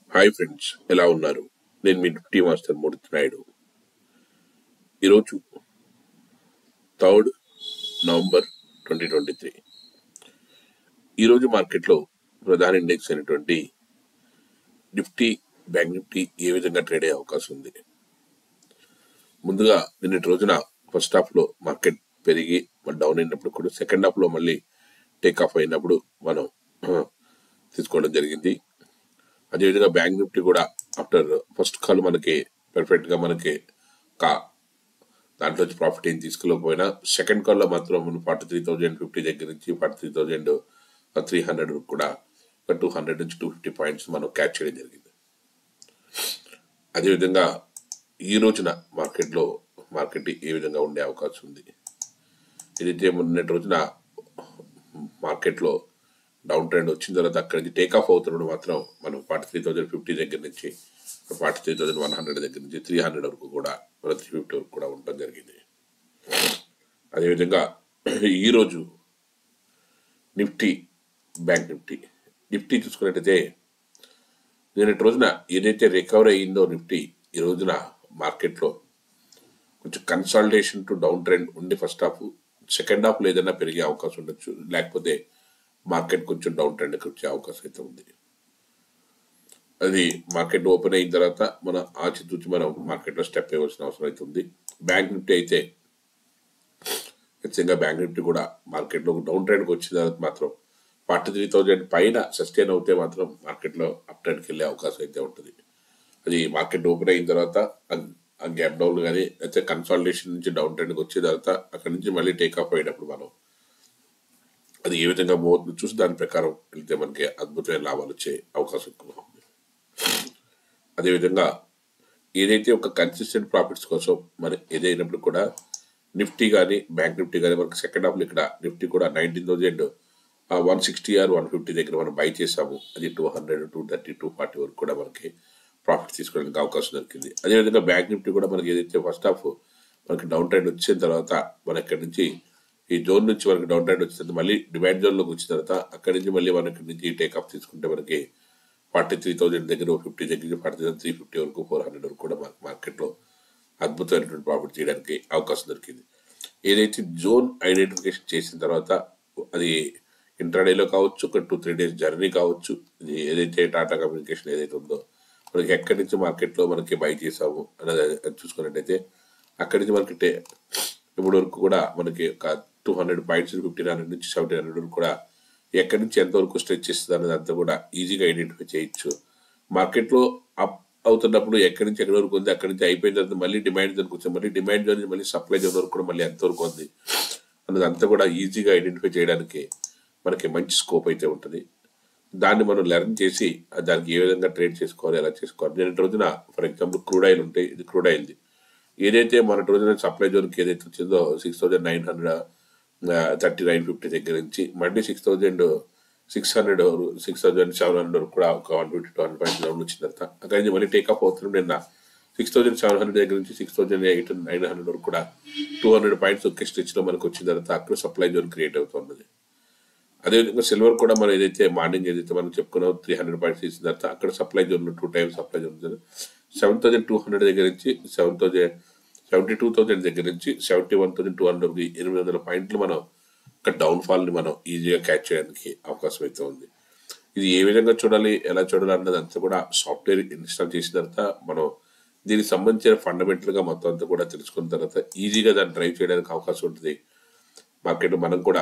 hi friends ఎలా ఉన్నారు నేను మీ టీ మాస్టర్ మూర్తి నాయుడు ఈరోజు third November twenty twenty three ఈరోజు మార్కెట్లో ప్రధాన ఇండెక్స్ అయినటువంటి నిఫ్టీ బ్యాంక్ నిఫ్టీ ఏ విధంగా ట్రేడ్ అయ్యే అవకాశం ఉంది ముందుగా నిన్నటి రోజున ఫస్ట్ హాఫ్ లో మార్కెట్ పెరిగి డౌన్ అయినప్పుడు కూడా సెకండ్ హాఫ్ లో మళ్ళీ టేక్ ఆఫ్ అయినప్పుడు మనం ఆ, తీసుకోవడం జరిగింది అదేవిధంగా బ్యాంక్ నిఫ్టీ కూడా ఆఫ్టర్ ఫస్ట్ కాల్ మనకి పర్ఫెక్ట్ గా మనకి కా దాంట్లో ప్రాఫిట్ ఏం తీసుకోలేకపోయినా సెకండ్ కాల్ లో మాత్రం మనం ఫార్టీ త్రీ థౌజండ్ ఫిఫ్టీ దగ్గర నుంచి forty three thousand three hundred కూడా ఒక టూ హండ్రెడ్ నుంచి టూ ఫిఫ్టీ పాయింట్స్ మనం క్యాచ్ చేయడం జరిగింది అదేవిధంగా ఈ రోజున మార్కెట్లో మార్కెట్ ఏ విధంగా ఉండే అవకాశం ఉంది ఏదైతే మొన్నటి రోజున మార్కెట్లో డౌన్ ట్రెండ్ వచ్చిన తర్వాత అక్కడి నుంచి టేక్ ఆఫ్ అవుతున్నప్పుడు మాత్రం మనం ఫార్టీ త్రీ థౌజండ్ ఫిఫ్టీ దగ్గర నుంచి forty three thousand one hundred దగ్గర నుంచి త్రీ హండ్రెడ్ వరకు కూడా త్రీ ఫిఫ్టీ వరకు కూడా ఉండడం జరిగింది అదేవిధంగా ఈరోజు నిఫ్టీ బ్యాంక్ నిఫ్టీ నిఫ్టీ చూసుకున్నట్టయితే నిన్నటి రోజున ఏదైతే రికవర్ అయ్యిందో నిఫ్టీ ఈ రోజున మార్కెట్లో కొంచెం కన్సాలిడేషన్ టు డౌన్ ట్రెండ్ ఉండి ఫస్ట్ హాఫ్ సెకండ్ హాఫ్ లో ఏదైనా పెరిగే అవకాశం ఉండొచ్చు లేకపోతే మార్కెట్ కొంచెం డౌన్ ట్రెండ్కి వచ్చే అవకాశం అయితే ఉంది అది మార్కెట్ ఓపెన్ అయిన తర్వాత మన ఆచితూచి మనం మార్కెట్లో స్టెప్ వేయవలసిన అవసరం అయితే ఉంది బ్యాంక్ నిఫ్టీ అయితే ఖచ్చితంగా బ్యాంక్ నిఫ్టీ కూడా మార్కెట్లో డౌన్ ట్రెండ్కి వచ్చిన తర్వాత మాత్రం ఫార్టీ త్రీ థౌజండ్ పైన సస్టైన్ అవుతే మాత్రం మార్కెట్లో అప్ ట్రెండ్కి వెళ్ళే అవకాశం అయితే ఉంటుంది అది మార్కెట్ ఓపెన్ అయిన తర్వాత ఆ- ఆ గ్యాప్ డౌన్ కానీ అయితే కన్సాలిడేషన్ నుంచి డౌన్ ట్రెండ్కి వచ్చిన తర్వాత అక్కడ నుంచి మళ్ళీ టేక్ ఆఫ్ అయ్యేటప్పుడు మనం అది ఏ విధంగా మూవ్ అవుతుందో చూసి దాని ప్రకారం వెళ్తే మనకి అద్భుతమైన లాభాలు వచ్చే అవకాశం ఎక్కువ ఉంది అదేవిధంగా ఏదైతే ఒక కన్సిస్టెంట్ ప్రాఫిట్స్ కోసం మరి ఏదైనప్పుడు కూడా నిఫ్టీ కానీ బ్యాంక్ నిఫ్టీ కానీ మనకి సెకండ్ హాఫ్లో ఇక్కడ నిఫ్టీ కూడా nineteen thousand one sixty or one fifty దగ్గర మనం బై చేసాము అది two hundred two thirty two forty వరకు కూడా మనకి ప్రాఫిట్ తీసుకోవడానికి అవకాశం దొరికింది అదేవిధంగా బ్యాంక్ నిఫ్టీ కూడా మనకి ఏదైతే ఫస్ట్ హాఫ్ మనకి డౌన్ ట్రెండ్ వచ్చిన తర్వాత మన ఇక్కడ నుంచి ఈ జోన్ నుంచి మనకి డౌన్ ట్రెండ్ వచ్చిన తర్వాత మళ్ళీ డిమాండ్ జోన్ లోకి వచ్చిన తర్వాత అక్కడి నుంచి మళ్ళీ మన ఇక్కడ నుంచి టేక్ ఆఫ్ తీసుకుంటే మనకి ఫార్టీ త్రీ థౌసండ్ దగ్గర ఫిఫ్టీ దగ్గర నుంచి ఫార్టీ థౌసండ్ త్రీ ఫిఫ్టీ వరకు ఫోర్ హండ్రెడ్ వరకు కూడా మనకి మార్కెట్లో అద్భుతమైనటువంటి ప్రాఫిట్ చేయడానికి అవకాశం దొరికింది ఏదైతే జోన్ ఐడెంటిఫికేషన్ చేసిన తర్వాత అది ఇంట్రాడేలో కావచ్చు ఒక టూ త్రీ డేస్ జర్నీ కావచ్చు ఇది ఏదైతే టాటా కమ్యూనికేషన్ ఏదైతే ఉందో మనకి ఎక్కడి నుంచి మార్కెట్లో మనకి బై చేసాము అనేది అది చూసుకున్నట్టయితే అక్కడి నుంచి మనకి టే- ఇప్పుడు వరకు కూడా మనకి ఒక two hundred points fifteen hundred నుంచి సెవెంటీన్ హండ్రెడ్ వరకు కూడా ఎక్కడి నుంచి ఎంతవరకు స్ట్రెచ్ చేస్తుంది అనేది అంతా కూడా ఈజీగా ఐడెంటిఫై చేయొచ్చు మార్కెట్లో అప్ అవుతున్నప్పుడు ఎక్కడి నుంచి ఎక్కడి వరకు ఉంది అక్కడి నుంచి అయిపోయిన తర్వాత మళ్ళీ డిమాండ్ జోన్కి వచ్చాం మళ్ళీ డిమాండ్ జోన్ నుంచి మళ్ళీ సప్లై జోన్ వరకు కూడా మళ్ళీ ఎంతవరకు ఉంది అన్నది అంతా కూడా ఈజీగా ఐడెంటిఫై చేయడానికి మనకి మంచి స్కోప్ అయితే ఉంటుంది దాన్ని మనం లెర్న్ చేసి ఆ దానికి ఏ విధంగా ట్రేడ్ చేసుకోవాలి ఎలా చేసుకోవాలి నేను రోజున ఫర్ ఎగ్జాంపుల్ క్రూడ్ ఆయిల్ ఉంటే ఇది క్రూడ్ ఆయిల్ది ఏదైతే మన రోజున సప్లై జోన్కి ఏదైతే వచ్చిందో six thousand nine hundred thirty nine fifty దగ్గర నుంచి మళ్ళీ six thousand six hundred six thousand seven hundred వరకు కూడా ఒక one fifty two hundred points down వచ్చిన తర్వాత అక్కడి నుంచి మళ్ళీ టేక్ ఆఫ్ అవుతున్నాం నిన్న సిక్స్ థౌజండ్ సెవెన్ హండ్రెడ్ దగ్గర నుంచి six thousand eight nine hundred వరకు కూడా టూ హండ్రెడ్ పాయింట్స్ ఒకే స్టెచ్ లో మనకు వచ్చిన తర్వాత అక్కడ సప్లై జోన్ క్రియేట్ అవుతున్నది అదేవిధంగా సిల్వర్ కూడా మనం ఏదైతే మార్నింగ్ ఏదైతే మనం చెప్పుకున్నాం త్రీ హండ్రెడ్ పాయింట్స్ ఇచ్చిన తర్వాత అక్కడ supply zone two times supply zone seven thousand two hundred దగ్గర నుంచి seven thousand seventy two thousand దగ్గర నుంచి seventy one thousand two hundred ఎనిమిది వందల పాయింట్లు మనం ఒక డౌన్ ఫాల్ ని మనం ఈజీగా క్యాచ్ చేయడానికి అవకాశం అయితే ఉంది ఇది ఏ విధంగా చూడాలి ఎలా చూడాలి అన్నది అంతా కూడా సాఫ్ట్వేర్ ఇన్స్టాల్ చేసిన తర్వాత మనం దీనికి సంబంధించిన ఫండమెంటల్ గా మొత్తం అంతా కూడా తెలుసుకున్న తర్వాత ఈజీగా దాన్ని డ్రైవ్ చేయడానికి అవకాశం ఉంటుంది మార్కెట్ మనం కూడా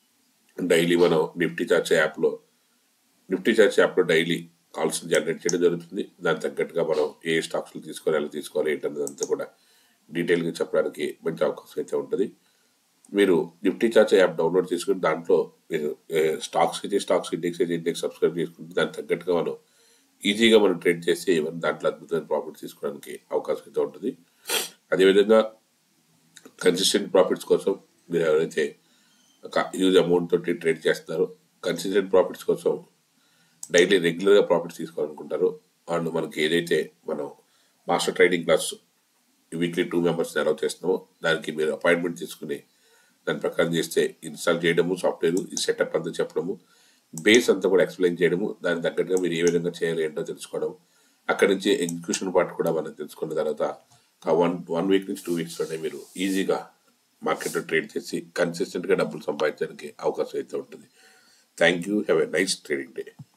డైలీ మనం నిఫ్టీ చార్జ్ యాప్లో నిఫ్టీ చార్జ్ యాప్లో డైలీ కాల్స్ జనరేట్ చేయడం జరుగుతుంది దానికి తగ్గట్టుగా మనం ఏ స్టాక్స్లు తీసుకోవాలి ఎలా తీసుకోవాలి ఏంటన్నది అంతా కూడా డీటెయిల్గా చెప్పడానికి మంచి అవకాశం అయితే ఉంటుంది మీరు నిఫ్టీ చార్జ్ యాప్ డౌన్లోడ్ చేసుకుని దాంట్లో మీరు స్టాక్స్ అయితే స్టాక్స్ ఇండెక్స్ అయితే ఇండెక్స్ సబ్స్క్రైబ్ చేసుకుంటే దానికి తగ్గట్టుగా మనం ఈజీగా మనం ట్రేడ్ చేసి ఏమైనా దాంట్లో అద్భుతమైన ప్రాఫిట్ తీసుకోవడానికి అవకాశం అయితే ఉంటుంది అదేవిధంగా కన్సిస్టెంట్ ప్రాఫిట్స్ కోసం మీరు ఎవరైతే ఒక హ్యూజ్ అమౌంట్ తోటి ట్రేడ్ చేస్తున్నారో కన్సిస్టెంట్ ప్రాఫిట్స్ కోసం డైలీ రెగ్యులర్గా ప్రాఫిట్స్ తీసుకోవాలనుకుంటారో వాళ్ళు మనకి ఏదైతే మనం master trading class weekly two members allow చేస్తున్నామో దానికి మీరు అపాయింట్మెంట్ తీసుకుని దాని ప్రకారం చేస్తే ఇన్స్టాల్ చేయడము సాఫ్ట్వేర్ ఈ సెటప్ అంతా చెప్పడము బేస్ అంతా కూడా ఎక్స్ప్లెయిన్ చేయడము దానికి తగ్గట్టుగా మీరు ఏ విధంగా చేయాలి ఏంటో తెలుసుకోవడం అక్కడి నుంచి ఎగ్జిక్యూషన్ పార్ట్ కూడా మనం తెలుసుకున్న తర్వాత వన్ వన్ వీక్ నుంచి టూ వీక్స్లోనే మీరు ఈజీగా మార్కెట్లో ట్రేడ్ చేసి కన్సిస్టెంట్గా డబ్బులు సంపాదించడానికి అవకాశం అయితే ఉంటుంది thank you have a nice trading day